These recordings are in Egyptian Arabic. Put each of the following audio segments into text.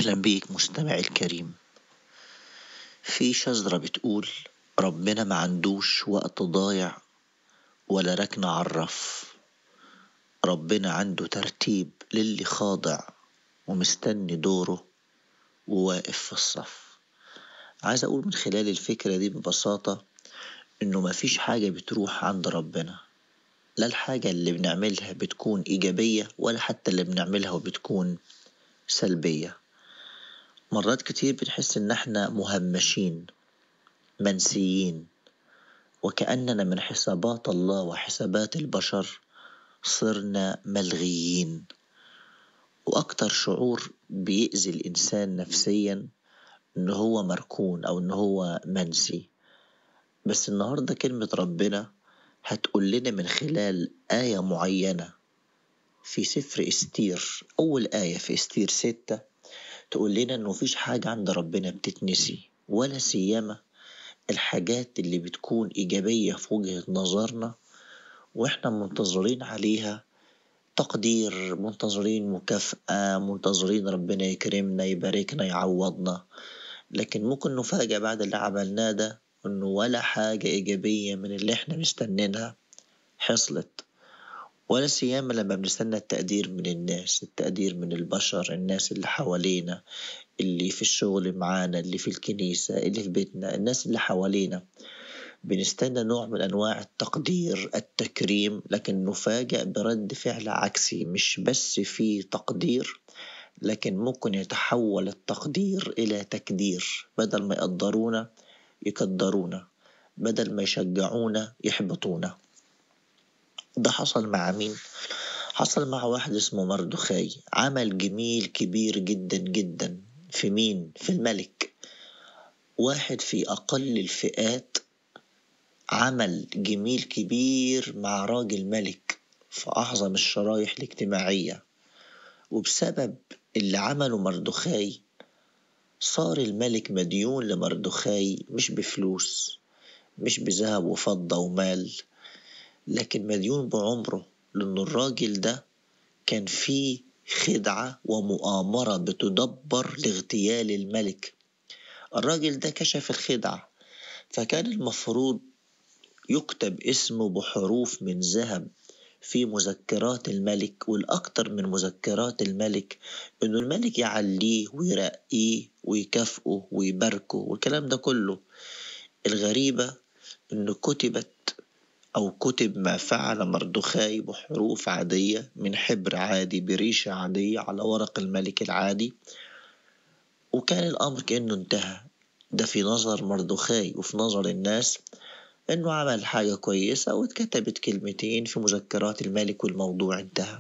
أهلا بيك مستمعي الكريم في شجرة بتقول ربنا ما عندوش وقت ضايع ولا ركن عرف ربنا عنده ترتيب للي خاضع ومستني دوره وواقف في الصف عايز أقول من خلال الفكرة دي ببساطة إنه مفيش حاجة بتروح عند ربنا لا الحاجة اللي بنعملها بتكون إيجابية ولا حتى اللي بنعملها وبتكون سلبية مرات كتير بنحس إن إحنا مهمشين منسيين وكأننا من حسابات الله وحسابات البشر صرنا ملغيين وأكتر شعور بيأذي الإنسان نفسيا إن هو مركون أو إن هو منسي بس النهاردة كلمة ربنا هتقول لنا من خلال آية معينة في سفر استير أول آية في استير ستة تقول لنا إنه مفيش حاجة عند ربنا بتتنسي ولا سيما الحاجات اللي بتكون إيجابية في وجهة نظرنا وإحنا منتظرين عليها تقدير منتظرين مكافأة منتظرين ربنا يكرمنا يباركنا يعوضنا لكن ممكن نفاجأ بعد اللي عملناه ده إنه ولا حاجة إيجابية من اللي إحنا مستنينها حصلت ولا سيما لما بنستنى التقدير من الناس التقدير من البشر الناس اللي حوالينا اللي في الشغل معانا اللي في الكنيسة اللي في بيتنا الناس اللي حوالينا بنستنى نوع من أنواع التقدير التكريم لكن نفاجأ برد فعل عكسي مش بس في تقدير لكن ممكن يتحول التقدير إلى تكدير بدل ما يقدرونا يقدرونا بدل ما يشجعونا يحبطونا ده حصل مع مين؟ حصل مع واحد اسمه مردخاي عمل جميل كبير جدا جدا في مين؟ في الملك واحد في أقل الفئات عمل جميل كبير مع راجل ملك في أعظم الشرايح الاجتماعية وبسبب اللي عمله مردخاي صار الملك مديون لمردخاي مش بفلوس مش بذهب وفضة ومال لكن مديون بعمره لأن الراجل ده كان فيه خدعة ومؤامرة بتدبر لاغتيال الملك الراجل ده كشف الخدعة فكان المفروض يكتب اسمه بحروف من ذهب في مذكرات الملك والأكثر من مذكرات الملك إنه الملك يعليه ويرقيه ويكافئه ويباركه والكلام ده كله الغريبة إنه كتبت أو كتب ما فعل مردخاي بحروف عادية من حبر عادي بريشة عادية على ورق الملك العادي وكان الأمر كأنه انتهى ده في نظر مردخاي وفي نظر الناس إنه عمل حاجة كويسة واتكتبت كلمتين في مذكرات الملك والموضوع انتهى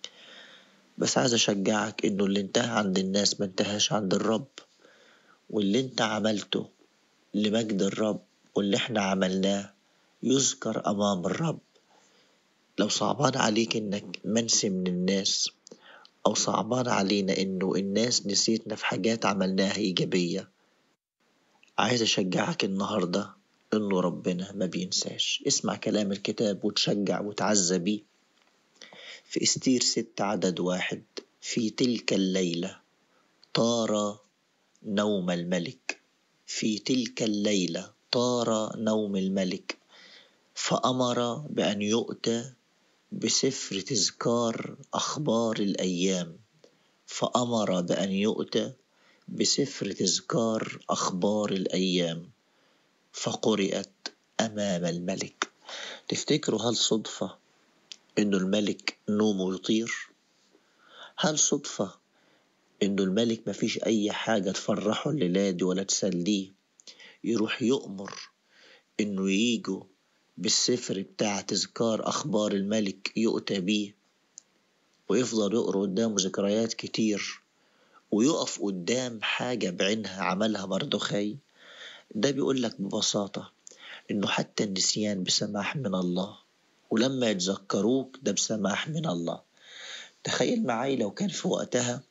بس عايز أشجعك إنه اللي انتهى عند الناس ما انتهاش عند الرب واللي انت عملته لمجد الرب واللي احنا عملناه يذكر أمام الرب لو صعبان عليك إنك منسي من الناس أو صعبان علينا إنه الناس نسيتنا في حاجات عملناها إيجابية عايز أشجعك النهاردة إنه ربنا ما بينساش اسمع كلام الكتاب وتشجع وتعزى بيه في استير ست عدد واحد في تلك الليلة طار نوم الملك في تلك الليلة طار نوم الملك فأمر بأن يؤتى بسفر تذكار أخبار الأيام فأمر بأن يؤتى بسفر تذكار أخبار الأيام فقرأت أمام الملك تفتكروا هل صدفة إنه الملك نومه يطير؟ هل صدفة إنه الملك مفيش أي حاجة تفرحه الليلة دي ولا تسليه يروح يؤمر إنه ييجوا بالسفر بتاع تذكار أخبار الملك يؤتى بيه ويفضل يقرأ قدامه ذكريات كتير ويقف قدام حاجة بعينها عملها مردخاي ده بيقول لك ببساطة إنه حتى النسيان بسماح من الله ولما يتذكروك ده بسماح من الله تخيل معي لو كان في وقتها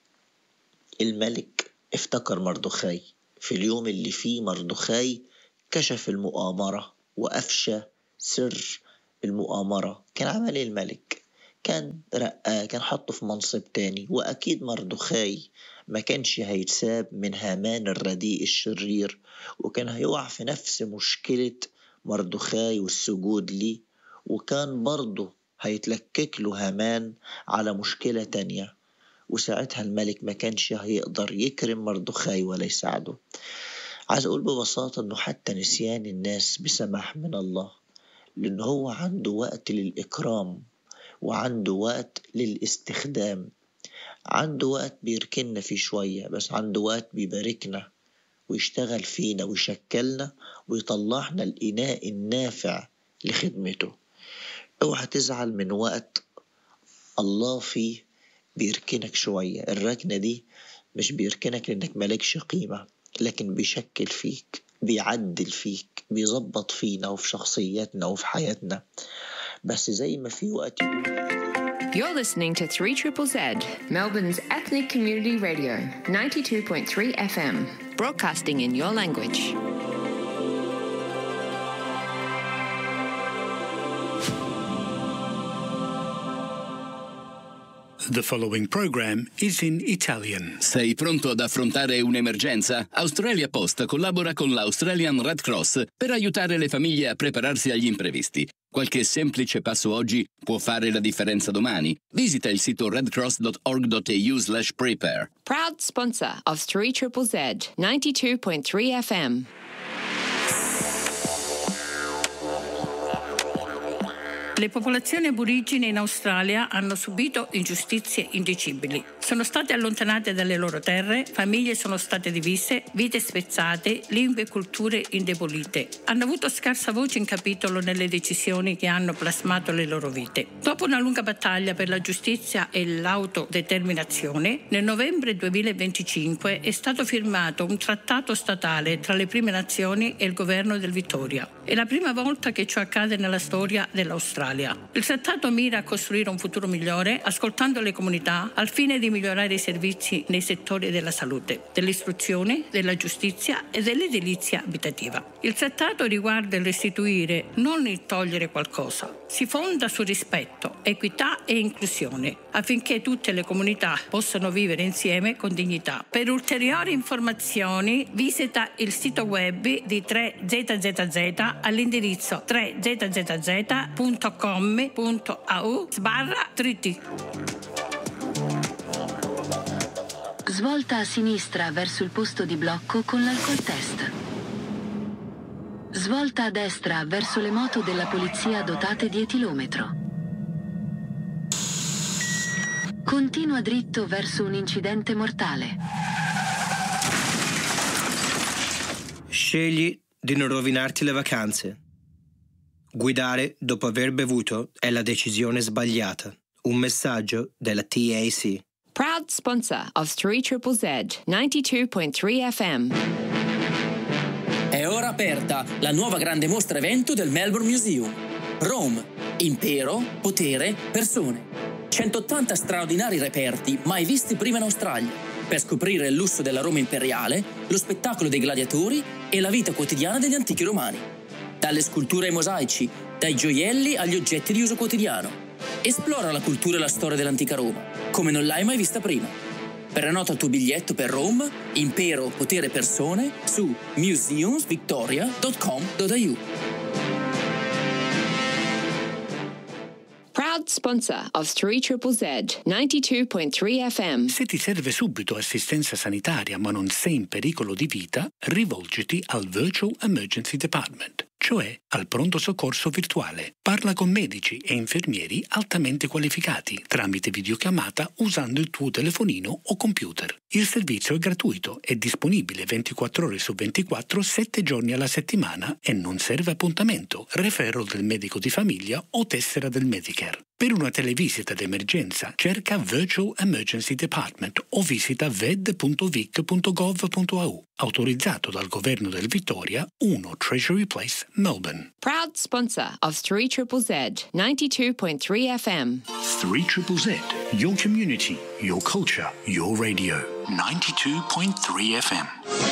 الملك افتكر مردخاي في اليوم اللي فيه مردخاي كشف المؤامرة وأفشى سر المؤامرة كان عمل إيه الملك كان رقاه كان حطه في منصب تاني وأكيد مردخاي ما كانش هيتساب من هامان الرديء الشرير وكان هيقع في نفس مشكلة مردخاي والسجود ليه وكان برضه هيتلكك له هامان على مشكلة تانية وساعتها الملك ما كانش هيقدر يكرم مردخاي ولا يساعده عايز أقول ببساطة إنه حتى نسيان الناس بسماح من الله لأن هو عنده وقت للإكرام وعنده وقت للاستخدام عنده وقت بيركننا فيه شوية بس عنده وقت بيباركنا ويشتغل فينا ويشكلنا ويطلعنا الإناء النافع لخدمته اوعى تزعل من وقت الله فيه بيركنك شوية الركنة دي مش بيركنك لأنك مالكش قيمة لكن بيشكل فيك بيعدل فيك بيظبط فينا وفي شخصياتنا وفي حياتنا بس زي ما في وقت You're listening to 3 Triple Z, Melbourne's ethnic community radio, 92.3 FM, broadcasting in your language. The following program is in Italian. Sei pronto ad affrontare un'emergenza? Australia Post collabora con l'Australian Red Cross per aiutare le famiglie a prepararsi agli imprevisti. Qualche semplice passo oggi può fare la differenza domani. Visita il sito redcross.org.au slash prepare. Proud sponsor of 3 Triple Z, 92.3 FM. Le popolazioni aborigine in Australia hanno subito ingiustizie indicibili. Sono state allontanate dalle loro terre, famiglie sono state divise, vite spezzate, lingue e culture indebolite. Hanno avuto scarsa voce in capitolo nelle decisioni che hanno plasmato le loro vite. Dopo una lunga battaglia per la giustizia e l'autodeterminazione, nel novembre 2025 è stato firmato un trattato statale tra le prime nazioni e il governo del Vittoria. È la prima volta che ciò accade nella storia dell'Australia. Il trattato mira a costruire un futuro migliore ascoltando le comunità al fine di migliorare i servizi nei settori della salute, dell'istruzione, della giustizia e dell'edilizia abitativa. Il trattato riguarda il restituire, non il togliere qualcosa. Si fonda su rispetto, equità e inclusione affinché tutte le comunità possano vivere insieme con dignità. Per ulteriori informazioni visita il sito web di 3ZZZ all'indirizzo 3zzz.com.au sbarra 3T. Svolta a sinistra verso il posto di blocco con l'alcol test. Svolta a destra verso le moto della polizia dotate di etilometro. Continua dritto verso un incidente mortale. Scegli di non rovinarti le vacanze. Guidare dopo aver bevuto è la decisione sbagliata. Un messaggio della TAC. Proud sponsor of 3 Triple Z, 92.3 FM. È ora aperta la nuova grande mostra evento del Melbourne Museum. Rome, impero, potere, persone. 180 straordinari reperti mai visti prima in Australia per scoprire il lusso della Roma imperiale, lo spettacolo dei gladiatori e la vita quotidiana degli antichi romani. Dalle sculture ai mosaici, dai gioielli agli oggetti di uso quotidiano. Esplora la cultura e la storia dell'antica Roma, come non l'hai mai vista prima. Prenota il tuo biglietto per Rome, impero, potere, persone su museumsvictoria.com.au. Proud sponsor of 3 Triple Z, 92.3 FM. Se ti serve subito assistenza sanitaria ma non sei in pericolo di vita, rivolgiti al Virtual Emergency Department, cioè al pronto soccorso virtuale. Parla con medici e infermieri altamente qualificati tramite videochiamata usando il tuo telefonino o computer. Il servizio è gratuito, è disponibile 24 ore su 24, 7 giorni alla settimana e non serve appuntamento, referral del medico di famiglia o tessera del Medicare. Per una televisita d'emergenza cerca Virtual Emergency Department o visita ved.vic.gov.au. Autorizzato dal governo del Vittoria, 1 Treasury Place, Melbourne. Proud sponsor of 3 Triple Z, 92.3 FM. 3 Triple Z, your community, your culture, your radio. 92.3 FM.